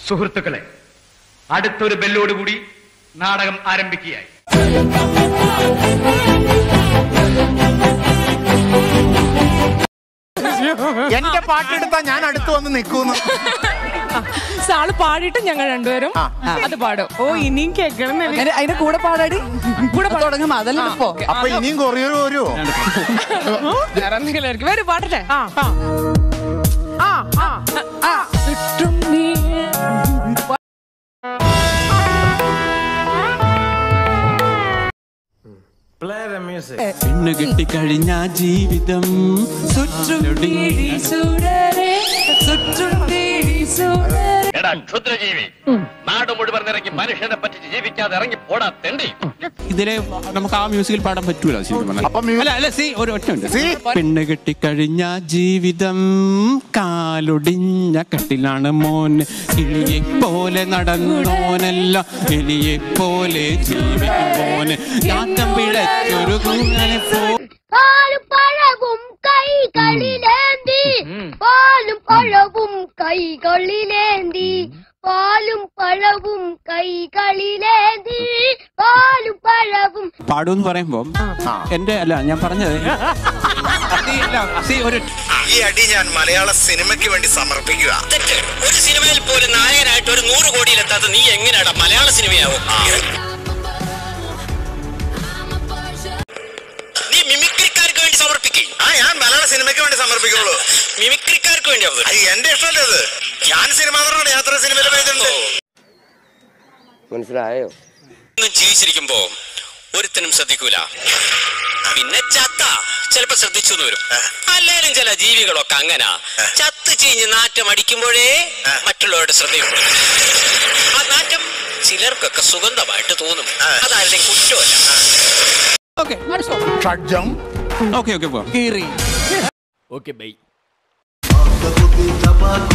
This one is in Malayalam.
സുഹൃത്തുക്കളെ അടുത്തൊരു ബെല്ലോടുകൂടി നാടകം ആരംഭിക്കുകയായി എന്റെ പാട്ടെടുത്താ ഞാൻ അടുത്ത് വന്ന് നിൽക്കുന്നു സാള് പാടിയിട്ട് ഞങ്ങൾ രണ്ടുപേരും അത് പാടും ഓ ഇനിയും കേൾക്കണം അതിന്റെ അതിന്റെ കൂടെ പാടാടി കൂടെ തുടങ്ങും അതല്ല ഇപ്പോ അപ്പൊ ഇനിയും കൊറിയർ വരുമോ വേറെ എന്തെങ്കിലും ആയിരിക്കും. വരൂ പാടട്ടെ ആ ആ ആ ആ ചുറ്റും നീ പെണ്ണ് കെട്ടിക്കഴിഞ്ഞ ജീവിതം ചുറ്റും വീഴി സൂരരെ ചുറ്റും വീഴി സൂരരെ എടാ ക്ഷുദ്രജീവി നാട് മുഴുവൻ ഇറങ്ങി മനുഷ്യനെ പറ്റിച്ച് ജീവിക്കാതെ ഇറങ്ങി പോടാ തെണ്ടി ഇതിലെ നമുക്ക് ആ മ്യൂസിക്കിൽ പാടാൻ പറ്റൂല ശരിക്കും പറഞ്ഞാൽ. അപ്പൊ mu- അല്ല അല്ല സി ഒരു ഒറ്റ ഉണ്ട് സി. പെണ്ണ് കെട്ടിക്കഴിഞ്ഞ ജീവിതം കാലൊടിഞ്ഞ കട്ടിലാണ് മോൻ കിളിയെ പോലെ നടന്നോനല്ല എലിയെ പോലെ ജീവിക്കും മോന് നാട്ടം പിഴച്ചൊരു കുഞ്ഞനെ പോ പാലും പഴവും കൈകളിലേന്തി പാലും പഴവും കൈകളിലേന്തി പാലും പഴവും കൈകളിലേന്തി പാലും പഴവും പാടൂന്ന് പറയുമ്പോ എന്റെ അല്ല ഞാൻ പറഞ്ഞത് സി, അല്ല, സി, ഒരു ഈ അടി ഞാൻ മലയാള സിനിമയ്ക്ക് വേണ്ടി സമർപ്പിക്കുക തെറ്റ് ഒരു സിനിമയിൽ പോലും നായകനായിട്ട് ഒരു നൂറ് കോടിയിലെത്താത്ത നീ എങ്ങനെയാടാ മലയാള സിനിമയാവും നീ മിമിക്രിക്കാർക്ക് വേണ്ടി സമർപ്പിക്കും ആ ഞാൻ മലയാള സിനിമയ്ക്ക് വേണ്ടി സമർപ്പിക്കുള്ളൂ മിമിക്രിക്കാർക്ക് വേണ്ടി അവതരി- അത് എന്റെ ഇഷ്ടമല്ലേ അത് ഞാൻ സിനിമ യാത്ര സിനിമയിൽ എഴുതുന്നുണ്ട് മനസ്സിലായോ ഒന്നും ജീവിച്ചിരിക്കുമ്പോ ഒരുത്തനും ശ്രദ്ധിക്കൂല പിന്നെ ചത്ത ചിലപ്പോ ശ്രദ്ധിച്ചു എന്ന് വരും അല്ലേലും ചില ജീവികളൊക്കെ അങ്ങനെ ചത്ത് ചീഞ്ഞ് നാറ്റം അടിക്കുമ്പോഴേ മറ്റുള്ളവരുടെ ശ്രദ്ധയുള്ളൂ ആ നാറ്റം ചിലർക്കൊക്കെ സുഗന്ധമായിട്ട് തോന്നും അതാരുടെ കുറ്റമല്ല ഓക്കെ ഷഡ്ജം ഓക്കെ ഓക്കെ പോവാം കീറി ഓക്കെ ബൈ